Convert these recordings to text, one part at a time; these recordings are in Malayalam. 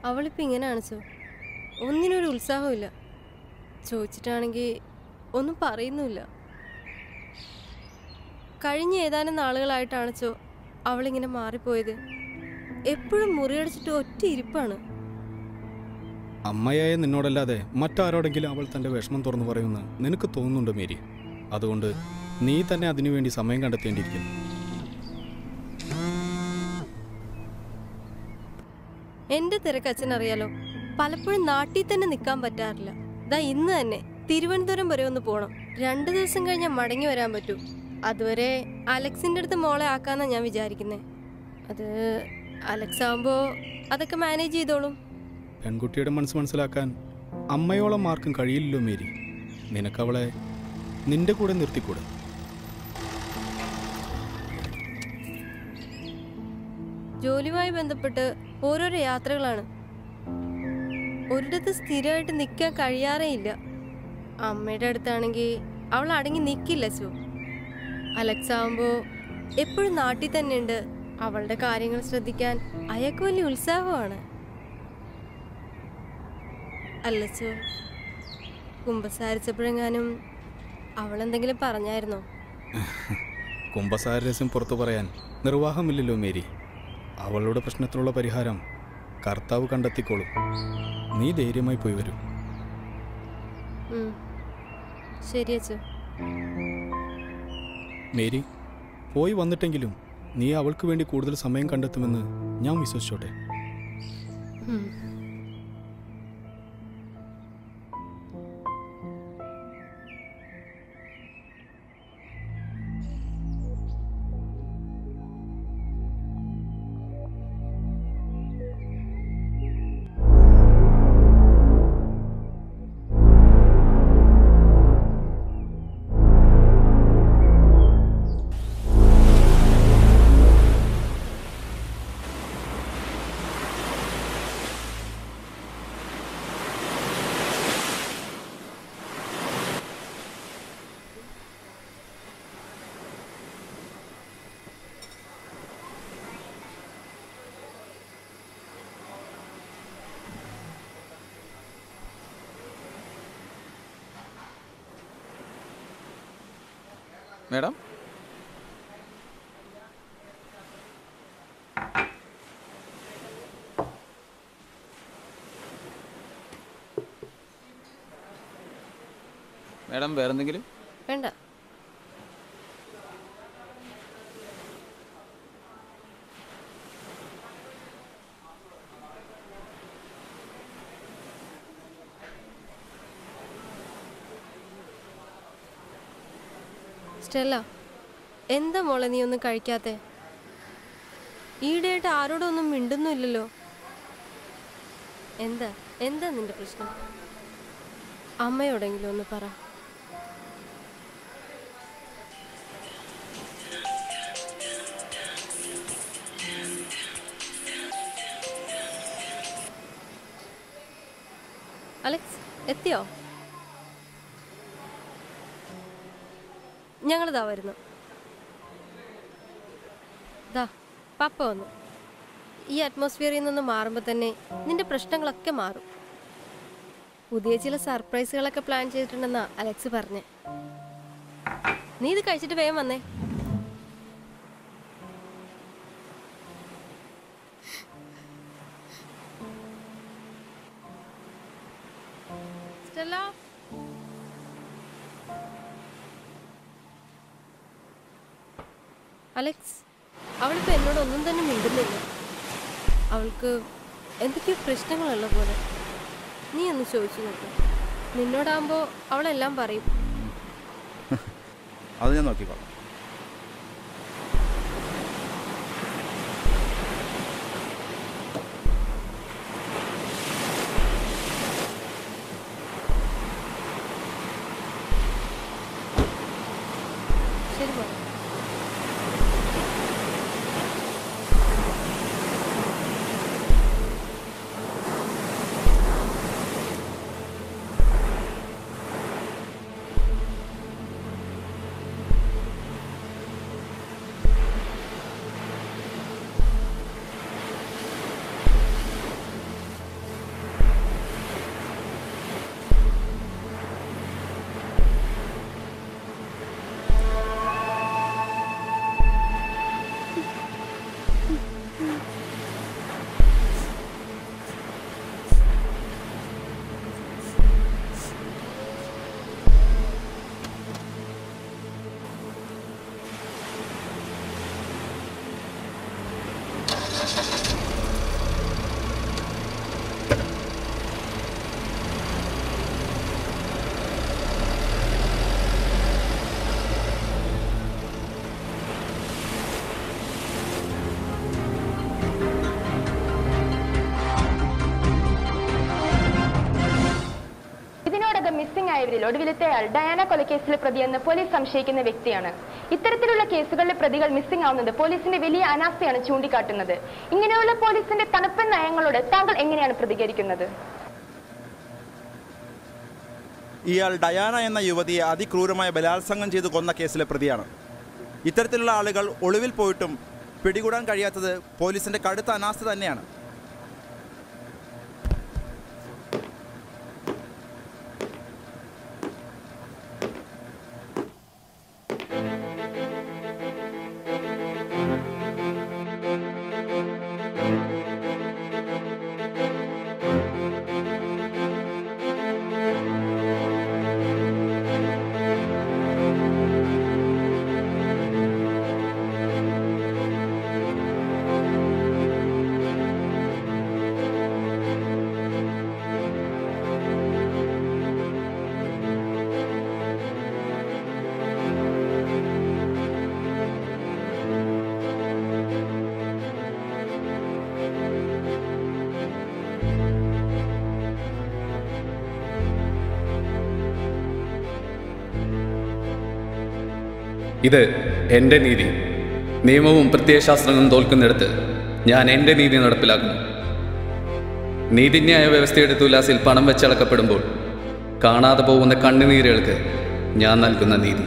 അവളിപ്പോൾ ഇങ്ങനെയാണ് ചോ ഒന്നിനൊരു ഉത്സാഹമില്ല ചോദിച്ചിട്ടാണെങ്കിൽ ഒന്നും പറയുന്നുമില്ല കഴിഞ്ഞ ഏതാനും നാളുകളായിട്ടാണ് ചോ അവളിങ്ങനെ മാറിപ്പോയത് എപ്പോഴും മുറിയടിച്ചിട്ട് ഒറ്റ ഇരിപ്പാണ് അമ്മയായ നിന്നോടല്ലാതെ മറ്റാരോടെങ്കിലും അവൾ തൻ്റെ വിഷമം തുറന്നു പറയുമെന്ന് നിനക്ക് തോന്നുന്നുണ്ട് മേരി അതുകൊണ്ട് നീ തന്നെ അതിനുവേണ്ടി സമയം കണ്ടെത്തേണ്ടിയിരിക്കുന്നു എന്റെ തിരക്ക് അച്ഛൻ അറിയാലോ പലപ്പോഴും നാട്ടിൽ തന്നെ നിൽക്കാൻ പറ്റാറില്ല ദാ ഇന്ന് തന്നെ തിരുവനന്തപുരം വരെ ഒന്ന് പോണം രണ്ടു ദിവസം കഴിഞ്ഞാൽ മടങ്ങി വരാൻ പറ്റൂ അതുവരെ അലക്സിന്റെ അടുത്ത് മോളെ ആക്കാന്നാ ഞാൻ വിചാരിക്കുന്നേ അത് അലക്സ് ആവുമ്പോ അതൊക്കെ മാനേജ് ചെയ്തോളും പെൺകുട്ടിയുടെ മനസ്സ് മനസ്സിലാക്കാൻ അമ്മയോളം ആർക്കും കഴിയില്ലല്ലോ മേരി നിനക്കവളെ നിന്റെ കൂടെ നിർത്തിക്കൂടെ ജോലിയുമായി ബന്ധപ്പെട്ട് ഓരോരോ യാത്രകളാണ് ഒരിടത്ത് സ്ഥിരമായിട്ട് നിൽക്കാൻ കഴിയാറേ ഇല്ല അമ്മയുടെ അടുത്താണെങ്കിൽ അവൾ അടങ്ങി നിൽക്കില്ല സു അലക്സ് ആവുമ്പോൾ എപ്പോഴും നാട്ടിൽ തന്നെ ഉണ്ട് അവളുടെ കാര്യങ്ങൾ ശ്രദ്ധിക്കാൻ അയാൾക്ക് വലിയ ഉത്സാഹമാണ് അല്ല സു കുമ്പസാരിച്ചപ്പോഴെങ്ങാനും അവളെന്തെങ്കിലും പറഞ്ഞായിരുന്നോ കുംഭസാര രഹസ്യം പുറത്തു പറയാൻ നിർവാഹമില്ലല്ലോ മേരി അവളുടെ പ്രശ്നത്തിനുള്ള പരിഹാരം കർത്താവ് കണ്ടെത്തിക്കോളും നീ ധൈര്യമായി പോയി വരൂ ഉം. ശരി അച്ചു മേരി പോയി വന്നിട്ടെങ്കിലും നീ അവൾക്ക് വേണ്ടി കൂടുതൽ സമയം കണ്ടെത്തുമെന്ന് ഞാൻ വിശ്വസിച്ചോട്ടെ ഉം. മേഡം മേഡം വേറെന്തെങ്കിലും വേണ്ട സ്റ്റെല്ല എന്താ മോളെ നീ ഒന്നും കഴിക്കാത്തെ ഈയിടെയായിട്ട് ആരോടും ഒന്നും മിണ്ടുന്നില്ലല്ലോ എന്താ എന്താ നിന്റെ പ്രശ്നം അമ്മയോടെങ്കിലും ഒന്ന് പറ അലക്സ് എത്തിയോ ഞങ്ങളിതാ വരുന്നു ദാ പപ്പ വന്നു ഈ അറ്റ്മോസ്ഫിയറിൽ നിന്ന് മാറുമ്പോൾ തന്നെ നിന്റെ പ്രശ്നങ്ങളൊക്കെ മാറും പുതിയ ചില സർപ്രൈസുകളൊക്കെ പ്ലാൻ ചെയ്തിട്ടുണ്ടെന്നാ അലക്സ് പറഞ്ഞേ നീ ഇത് കഴിച്ചിട്ട് വേഗം വന്നേ സ്റ്റെല്ല അലക്സ് അവളിപ്പോ എന്നോട് ഒന്നും തന്നെ മിണ്ടുന്നില്ല അവൾക്ക് എന്തൊക്കെയോ പ്രശ്നങ്ങളുള്ള പോലെ നീ ഒന്ന് ചോദിച്ചു നോക്ക് നിന്നോടാകുമ്പോ അവളെല്ലാം പറയും അത് ഞാൻ നോക്കിക്കോളാം ശരി മോളെ അറസ്റ്റിലായവരിൽ ഒടുവിലത്തെയാൾ ഡയാന കൊലക്കേസിലെ പ്രതിയെന്ന് പോലീസ് സംശയിക്കുന്ന വ്യക്തിയാണ് ഇത്തരത്തിലുള്ള കേസുകളിലെ പ്രതികൾ മിസ്സിംഗ് ആവുന്നത് പോലീസിന്റെ വലിയ അനാസ്ഥയാണ് ചൂണ്ടിക്കാട്ടുന്നത് ഇങ്ങനെയുള്ള പോലീസിന്റെ തണുപ്പൻ നയങ്ങളോട് താങ്കൾ എങ്ങനെയാണ് പ്രതികരിക്കുന്നത് ഇയാൾ ഡയാന എന്ന യുവതിയെ അതിക്രൂരമായ ബലാത്സംഗം ചെയ്ത് കൊന്ന കേസിലെ പ്രതിയാണ് ഇത്തരത്തിലുള്ള ആളുകൾ ഒളിവിൽ പോയിട്ടും പിടികൂടാൻ കഴിയാത്തത് പോലീസിന്റെ കടുത്ത അനാസ്ഥ തന്നെയാണ് ഇത് എൻ്റെ നീതി നിയമവും പ്രത്യയശാസ്ത്രങ്ങളും തോൽക്കുന്നിടത്ത് ഞാൻ എൻ്റെ നീതി നടപ്പിലാക്കുന്നു നീതിന്യായ വ്യവസ്ഥയുടെ തുലാസിൽ പണം വെച്ചളക്കപ്പെടുമ്പോൾ കാണാതെ പോകുന്ന കണ്ണുനീരുകൾക്ക് ഞാൻ നൽകുന്ന നീതി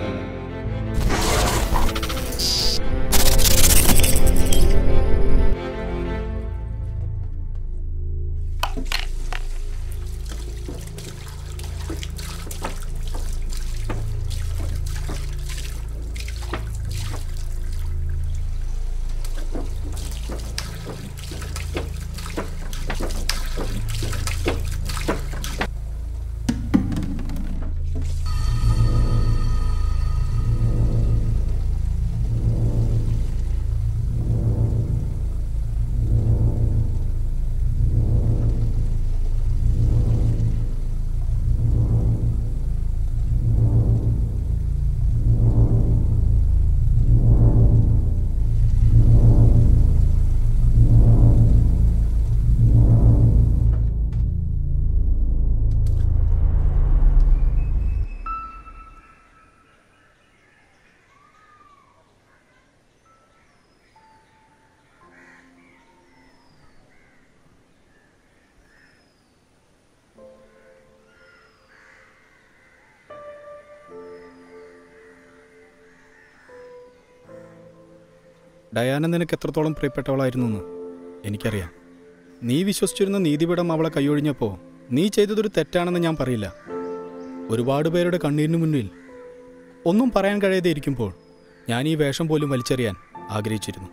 ഡയാന നിനക്ക് എത്രത്തോളം പ്രിയപ്പെട്ടവളായിരുന്നു എന്ന് എനിക്കറിയാം നീ വിശ്വസിച്ചിരുന്ന നീതിപീഠം അവളെ കൈയൊഴിഞ്ഞപ്പോൾ നീ ചെയ്തതൊരു തെറ്റാണെന്ന് ഞാൻ പറയില്ല ഒരുപാട് പേരുടെ കണ്ണീരിന് മുന്നിൽ ഒന്നും പറയാൻ കഴിയാതെ ഇരിക്കുമ്പോൾ ഞാൻ ഈ വേഷം പോലും വലിച്ചെറിയാൻ ആഗ്രഹിച്ചിരുന്നു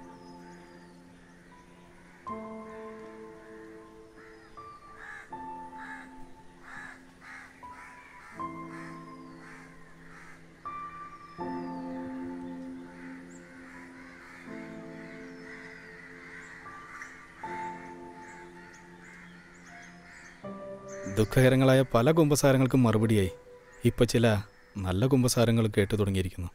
ദുഃഖകരങ്ങളായ പല കുമ്പസാരങ്ങൾക്കും മറുപടിയായി ഇപ്പൊ ചില നല്ല കുമ്പസാരങ്ങൾ കേട്ടു തുടങ്ങിയിരിക്കുന്നു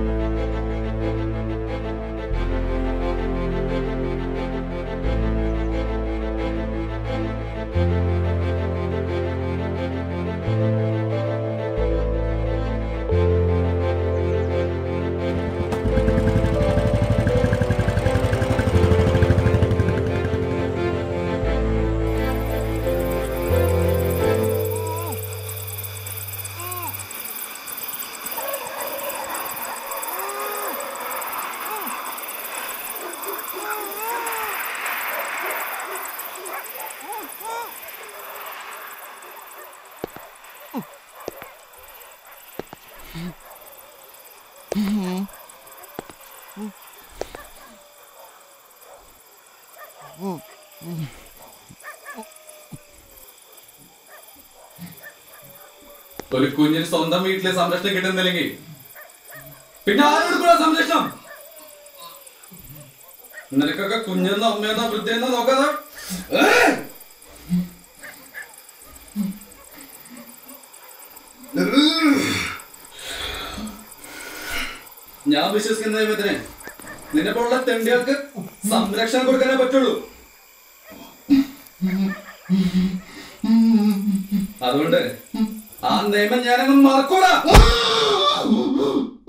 ഒരു കുഞ്ഞിന് സ്വന്തം വീട്ടിലെ സംരക്ഷണം കിട്ടുന്നില്ലെങ്കിൽ പിന്നെ ആരോട് കൂടെ സംരക്ഷണം നിനക്കൊക്കെ കുഞ്ഞെന്നോ അമ്മയെന്നോ വൃദ്ധയെന്നോ നോക്കാതെ ഏ! ഞാൻ വിശ്വസിക്കുന്ന ദൈവത്തിന് നിന്നെ പോലുള്ള തെണ്ടികൾക്ക് സംരക്ഷണം കൊടുക്കാനേ പറ്റുള്ളൂ അതുകൊണ്ട് ആ നിയമം ഞാനൊന്നും മറക്കൂല